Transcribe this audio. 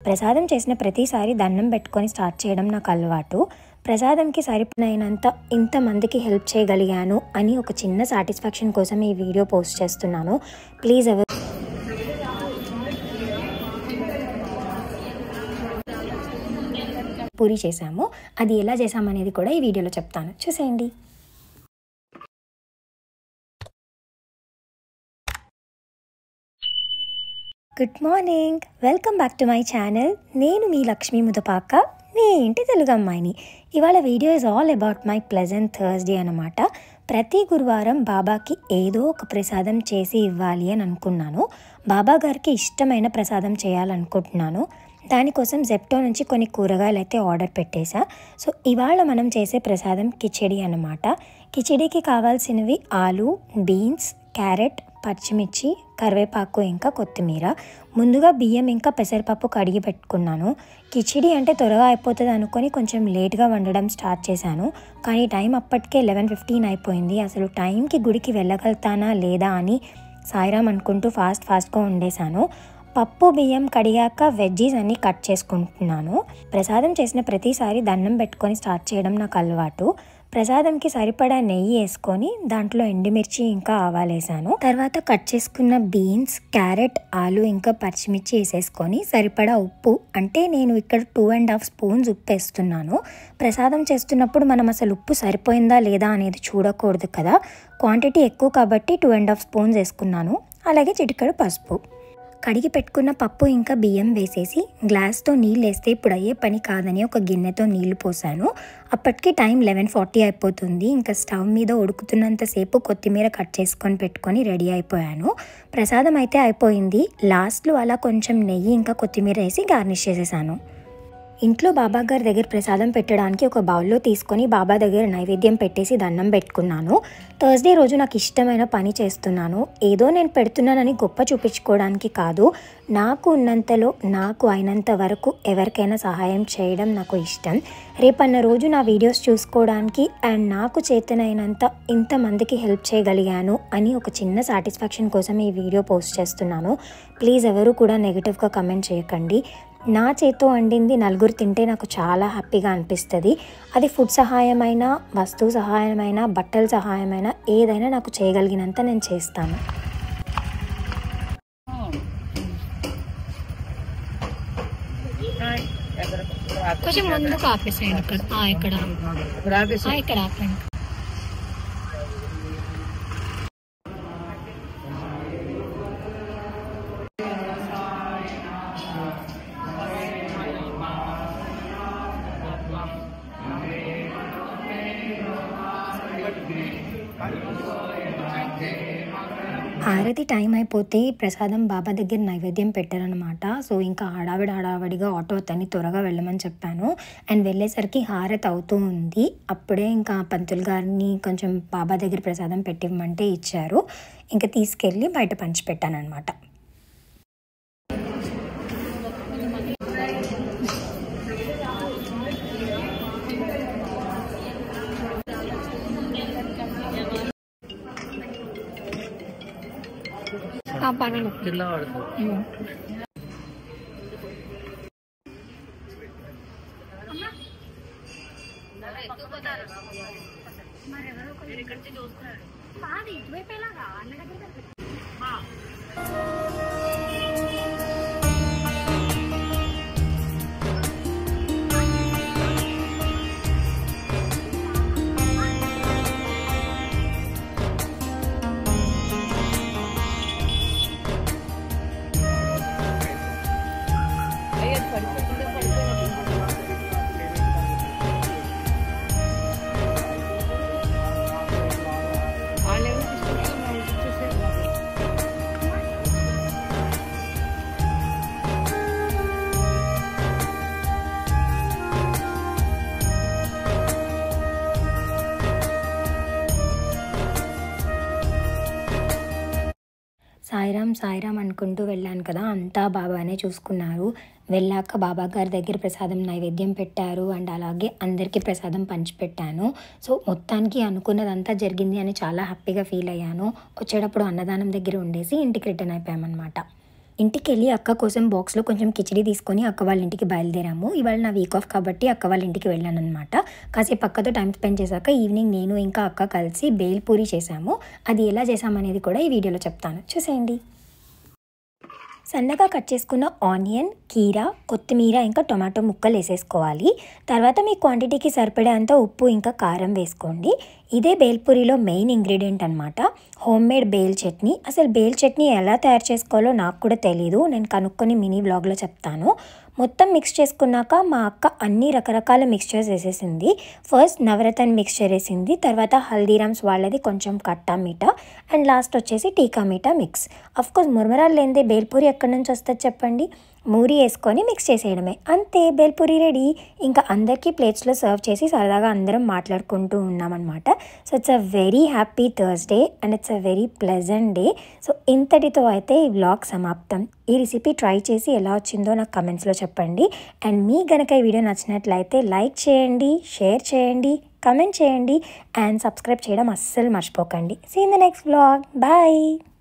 ప్రసాదం చేసిన ప్రతిసారి దండం పెట్టుకొని స్టార్ట్ చేయడం నాకు అలవాటు ప్రసాదంకి సరిపోయినంత ఇంతమందికి హెల్ప్ చేయగలిగాను అని ఒక చిన్న సాటిస్ఫాక్షన్ కోసం ఈ వీడియో పోస్ట్ చేస్తున్నాను ప్లీజ్ ఎవరు పూరి చేశాము అది ఎలా చేసామనేది కూడా ఈ వీడియోలో చెప్తాను చూసేయండి good morning welcome back to my channel నేను మీ లక్ష్మీ ముదపాక మీ ఇంటి తెలుగు అమ్మాయిని ఇవాళ video is all about my pleasant Thursday అనమాట ప్రతి గురువారం బాబాకి ఏదో ఒక ప్రసాదం చేసి ఇవ్వాలి అని అనుకున్నాను బాబా గారికి ఇష్టమైన ప్రసాదం చేయాలనుకుంటున్నాను దానికోసం జెప్టో నుంచి కొన్ని కూరగాయలు అయితే ఆర్డర్ పెట్టేశా సో ఇవాళ మనం చేసే ప్రసాదం కిచిడి అన్నమాట కిచిడికి కావాల్సినవి ఆలు బీన్స్ క్యారెట్ పచ్చిమిర్చి కరివేపాకు ఇంకా కొత్తిమీర ముందుగా బియ్యం ఇంకా పెసరపప్పు కడిగి పెట్టుకున్నాను కిచిడి అంటే త్వరగా అయిపోతుంది అనుకొని కొంచెం లేట్గా వండడం స్టార్ట్ చేశాను కానీ టైం అప్పటికే లెవెన్ ఫిఫ్టీన్ అయిపోయింది అసలు టైంకి గుడికి వెళ్ళగలుగుతానా లేదా అని సాయిరామ్ అనుకుంటూ ఫాస్ట్ ఫాస్ట్గా వండేశాను పప్పు బియ్యం కడిగాక వెజ్జీస్ అన్నీ కట్ చేసుకుంటున్నాను ప్రసాదం చేసిన ప్రతిసారి దండం పెట్టుకొని స్టార్ట్ చేయడం నాకు అలవాటు ప్రసాదంకి సరిపడా నెయ్యి వేసుకొని దాంట్లో ఎండుమిర్చి ఇంకా ఆవాలేసాను తర్వాత కట్ చేసుకున్న బీన్స్ క్యారెట్ ఆలు ఇంకా పచ్చిమిర్చి వేసేసుకొని సరిపడా ఉప్పు అంటే నేను ఇక్కడ టూ అండ్ హాఫ్ స్పూన్స్ ఉప్పు వేస్తున్నాను ప్రసాదం చేస్తున్నప్పుడు మనం అసలు ఉప్పు సరిపోయిందా లేదా అనేది చూడకూడదు కదా క్వాంటిటీ ఎక్కువ కాబట్టి టూ అండ్ హాఫ్ స్పూన్స్ వేసుకున్నాను అలాగే చిటికెడు పసుపు కడిగి పెట్టుకున్న పప్పు ఇంకా బియ్యం వేసేసి గ్లాస్తో నీళ్ళు వేస్తే ఇప్పుడు అయ్యే పని కాదని ఒక గిన్నెతో నీళ్లు పోసాను అప్పటికి టైం లెవెన్ ఫార్టీ అయిపోతుంది ఇంకా స్టవ్ మీద ఉడుకుతున్నంతసేపు కొత్తిమీర కట్ చేసుకొని పెట్టుకొని రెడీ అయిపోయాను ప్రసాదం అయితే అయిపోయింది లాస్ట్లో అలా కొంచెం నెయ్యి ఇంకా కొత్తిమీర వేసి గార్నిష్ చేసేసాను ఇంట్లో బాబా గారి దగ్గర ప్రసాదం పెట్టడానికి ఒక బౌల్లో తీసుకొని బాబా దగ్గర నైవేద్యం పెట్టేసి దండం పెట్టుకున్నాను థర్స్డే రోజు నాకు ఇష్టమైన పని చేస్తున్నాను ఏదో నేను పెడుతున్నానని గొప్ప చూపించుకోవడానికి కాదు నాకు ఉన్నంతలో నాకు అయినంత వరకు ఎవరికైనా సహాయం చేయడం నాకు ఇష్టం రేపన్న రోజు నా వీడియోస్ చూసుకోవడానికి అండ్ నాకు చేతనైనంత ఇంతమందికి హెల్ప్ చేయగలిగాను అని ఒక చిన్న సాటిస్ఫాక్షన్ కోసం ఈ వీడియో పోస్ట్ చేస్తున్నాను ప్లీజ్ ఎవరు కూడా నెగిటివ్గా కమెంట్ చేయకండి నా చేతో వండింది నలుగురు తింటే నాకు చాలా హ్యాపీగా అనిపిస్తుంది అది ఫుడ్ సహాయమైన వస్తువు సహాయమైన బట్టల సహాయమైన ఏదైనా నాకు చేయగలిగినంత నేను చేస్తాను కొంచెం ముందుకు ఆపేసేయండి ఇక్కడ ఆ, ఇక్కడ ఆ, ఇక్కడ ఆపండి హారతి టైం అయిపోతే ప్రసాదం బాబా దగ్గర నైవేద్యం పెట్టారనమాట సో ఇంకా హడావిడి హడావిడిగా ఆటో అతన్ని త్వరగా వెళ్ళమని చెప్పాను అండ్ వెళ్ళేసరికి హారతి అవుతూ ఉంది అప్పుడే ఇంకా పంతులు గారిని కొంచెం బాబా దగ్గర ప్రసాదం పెట్టివ్వమంటే ఇచ్చారు ఇంకా తీసుకెళ్ళి బయట పంచిపెట్టాను అనమాట ఆ, పర్వాలేదు ఉమ్. సాయిరామ్ సాయిరామ్ అనుకుంటూ వెళ్ళాను కదా అంతా బాబానే చూసుకున్నారు వెళ్ళాక బాబా గారి దగ్గర ప్రసాదం నైవేద్యం పెట్టారు అండ్ అలాగే అందరికీ ప్రసాదం పంచిపెట్టాను సో మొత్తానికి అనుకున్నదంతా జరిగింది అని చాలా హ్యాపీగా ఫీల్ అయ్యాను వచ్చేటప్పుడు అన్నదానం దగ్గర ఉండేసి ఇంటికి రిటర్న్ అయిపోయామన్నమాట ఇంటికి వెళ్ళి అక్క కోసం బాక్స్లో కొంచెం కిచిడి తీసుకొని అక్క వాళ్ళ ఇంటికి బయలుదేరాము ఇవాళ నా వీక్ ఆఫ్ కాబట్టి అక్క వాళ్ళ ఇంటికి వెళ్ళాను అనమాట కాసేపు అక్కతో టైం స్పెండ్ చేశాక ఈవినింగ్ నేను ఇంకా అక్క కలిసి బేల్పూరి చేశాము అది ఎలా చేసామనేది కూడా ఈ వీడియోలో చెప్తాను చూసేయండి సన్నగా కట్ చేసుకున్న ఆనియన్ కీరా కొత్తిమీర ఇంకా టొమాటో ముక్కలు వేసేసుకోవాలి తర్వాత మీ క్వాంటిటీకి సరిపడేంత ఉప్పు ఇంకా కారం వేసుకోండి ఇదే బేల్పూరిలో మెయిన్ ఇంగ్రీడియంట్ అనమాట హోమ్ మేడ్ బేల్ చట్నీ అసలు బేల్ చట్నీ ఎలా తయారు చేసుకోవాలో నాకు కూడా తెలీదు నేను కనుక్కొని మినీ బ్లాగ్లో చెప్తాను మొత్తం మిక్స్ చేసుకున్నాక మా అక్క అన్ని రకరకాల మిక్స్చర్స్ వేసేసింది ఫస్ట్ నవరత్న మిక్స్చర్ వేసింది తర్వాత హల్దీరామ్స్ వాళ్ళది కొంచెం కట్టా మీఠా అండ్ లాస్ట్ వచ్చేసి టీకా మీఠా మిక్స్ అఫ్ కోర్స్ మురమరాలు లేనిదే బేల్పూరి ఎక్కడి నుంచి వస్తుంది చెప్పండి మూరి వేసుకొని మిక్స్ చేసేయడమే అంతే బేల్పూరి రెడీ ఇంకా అందరికీ ప్లేట్స్లో సర్వ్ చేసి సరదాగా అందరం మాట్లాడుకుంటూ ఉన్నామన్నమాట so it's a very happy Thursday and it's a very pleasant day so ఇంతటితో అయితే ఈ వ్లాగ్ సమాప్తం ఈ రెసిపీ ట్రై చేసి ఎలా వచ్చిందో నాకు కమెంట్స్లో చెప్పండి అండ్ మీ గనక ఈ వీడియో నచ్చినట్లయితే లైక్ చేయండి షేర్ చేయండి కమెంట్ చేయండి అండ్ సబ్స్క్రైబ్ చేయడం అస్సలు మర్చిపోకండి see in the next vlog bye